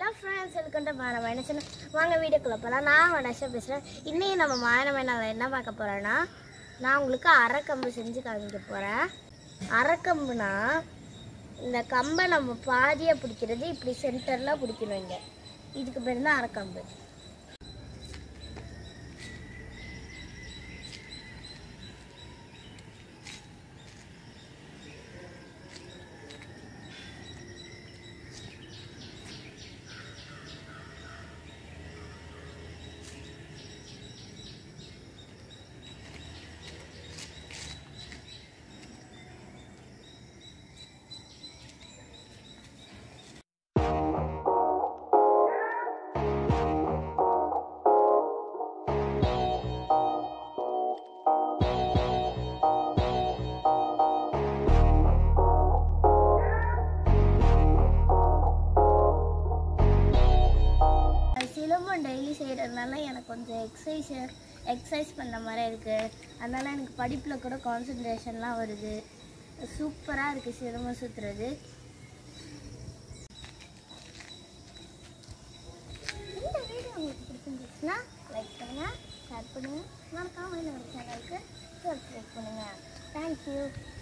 hello friends welcome to மாயனமா என்ன சொன்ன வாங்க வீடியோக்குள்ள போகலாம் நான் வனஷா பேசுகிறேன் இன்னைக்கு நம்ம மாயனமேனால என்ன பார்க்க போகிறோன்னா நான் உங்களுக்கு அரைக்கம்பு செஞ்சு காமிக்க போகிறேன் அரைக்கம்புனா இந்த கம்பை நம்ம பாதியாக பிடிக்கிறது இப்படி சென்டரில் பிடிக்கணும் இங்கே இதுக்கு பேர் தான் அரைக்கம்பு சிலம்பம் டெய்லி செய்கிறதுனால எனக்கு கொஞ்சம் எக்ஸசைஸ் எக்ஸசைஸ் பண்ணுற மாதிரி இருக்குது அதனால் எனக்கு படிப்பில் கூட கான்சன்ட்ரேஷன்லாம் வருது சூப்பராக இருக்குது சிலம்பம் சுற்றுறது இந்த வீடியோ உங்களுக்கு பிடிச்சிருந்துச்சுன்னா லைக் பண்ணுங்கள் ஷேர் பண்ணுங்கள் மறக்காமல் என்னோட சேனலுக்கு சப்ஸ்கிரைப் பண்ணுங்கள் தேங்க்யூ